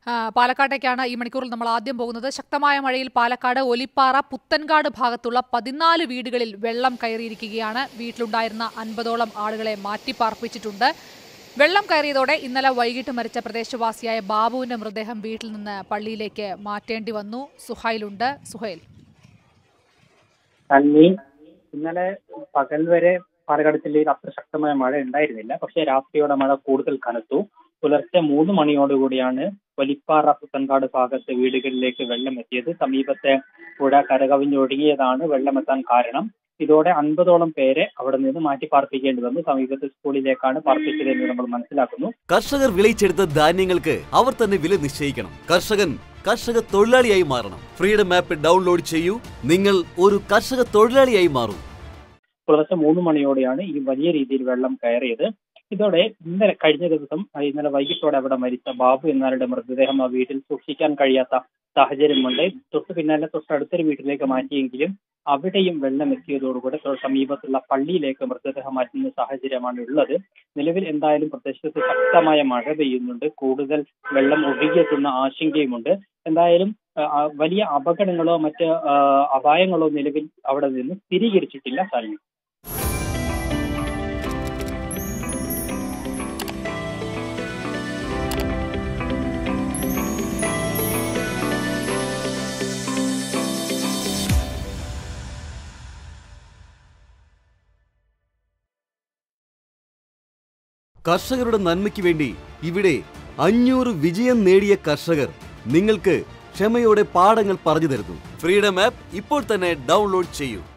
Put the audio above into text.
ആ, പാലക്കാട്ടേക്കാണ് ഈ മണിക്കൂറിൽ നമ്മൾ ആദ്യം പോകുന്നത് ശക്തമായ മഴയിൽ പാലക്കാട് ഒലിപ്പാറ പുത്തൻകാട് ഭാഗത്തുള്ള പതിനാല് വീടുകളിൽ വെള്ളം കയറിയിരിക്കുകയാണ് വീട്ടിലുണ്ടായിരുന്ന അൻപതോളം ആളുകളെ മാറ്റിപ്പാർപ്പിച്ചിട്ടുണ്ട് വെള്ളം കയറിയതോടെ ഇന്നലെ വൈകിട്ട് മരിച്ച പ്രദേശവാസിയായ ബാബുവിന്റെ മൃതദേഹം വീട്ടിൽ നിന്ന് പള്ളിയിലേക്ക് മാറ്റേണ്ടി വന്നു സുഹൈലുണ്ട് സുഹൈൽ തന്നി ഇന്നലെ പകൽ വരെ പാലക്കാട് ജില്ലയിൽ അത്ര ശക്തമായ മഴ ഉണ്ടായിരുന്നില്ല പക്ഷേ രാത്രിയോടെ മഴ കൂടുതൽ കനത്തു പുലർച്ചെ മൂന്ന് മണിയോടുകൂടിയാണ് വലിപ്പാറ പുത്തൻകാട് ഭാഗത്ത് വീടുകളിലേക്ക് വെള്ളം എത്തിയത് സമീപത്തെ പുഴ കരകവിഞ്ഞൊഴുകിയതാണ് വെള്ളമെത്താൻ കാരണം ഇതോടെ അൻപതോളം പേരെ അവിടെ നിന്ന് മാറ്റി പാർപ്പിക്കേണ്ടി വന്നു സമീപത്തെ സ്കൂളിലേക്കാണ് പാർപ്പിച്ചതെന്ന് നമ്മൾ മനസ്സിലാക്കുന്നു കർഷകർ വിളയിച്ചെടുത്ത ധാന്യങ്ങൾക്ക് അവർ തന്നെ വില നിശ്ചയിക്കണം കർഷകൻ കർഷക തൊഴിലാളിയായി മാറണം ഫ്രീഡം ആപ്പ് ഡൗൺലോഡ് ചെയ്യൂ നിങ്ങൾ ഒരു കർഷക തൊഴിലാളിയായി മാറൂ പുലർച്ചെ മൂന്ന് മണിയോടെയാണ് ഈ വലിയ രീതിയിൽ വെള്ളം കയറിയത് ഇതോടെ ഇന്നലെ കഴിഞ്ഞ ദിവസം ആ, ഇന്നലെ വൈകിട്ടോടെ അവിടെ മരിച്ച ബാബു എന്നാരുടെ മൃതദേഹം ആ വീട്ടിൽ സൂക്ഷിക്കാൻ കഴിയാത്ത സാഹചര്യമുണ്ട് തൊട്ട് പിന്നാലെ തൊട്ടടുത്തൊരു വീട്ടിലേക്ക് മാറ്റിയെങ്കിലും അവിടെയും വെള്ളം എത്തിയതോടുകൂടി തൊ- സമീപത്തുള്ള പള്ളിയിലേക്ക് മൃതദേഹം മാറ്റുന്ന സാഹചര്യമാണ് ഉള്ളത് നിലവിൽ എന്തായാലും പ്രദേശത്ത് ശക്തമായ മഴ പെയ്യുന്നുണ്ട് കൂടുതൽ വെള്ളം ഒഴുകിയെത്തുന്ന ആശങ്കയുമുണ്ട് എന്തായാലും ആ, ആ, വലിയ അപകടങ്ങളോ മറ്റ് ആ, അപായങ്ങളോ നിലവിൽ അവിടെ നിന്ന് സ്ഥിരീകരിച്ചിട്ടില്ല സാലിനി കർഷകരുടെ നന്മയ്ക്ക് വേണ്ടി ഇവിടെ അഞ്ഞൂറ് വിജയം നേടിയ കർഷകർ നിങ്ങൾക്ക് ക്ഷമയോടെ പാഠങ്ങൾ പറഞ്ഞു തരുന്നു ഫ്രീഡം ആപ്പ് ഇപ്പോൾ തന്നെ ഡൗൺലോഡ് ചെയ്യൂ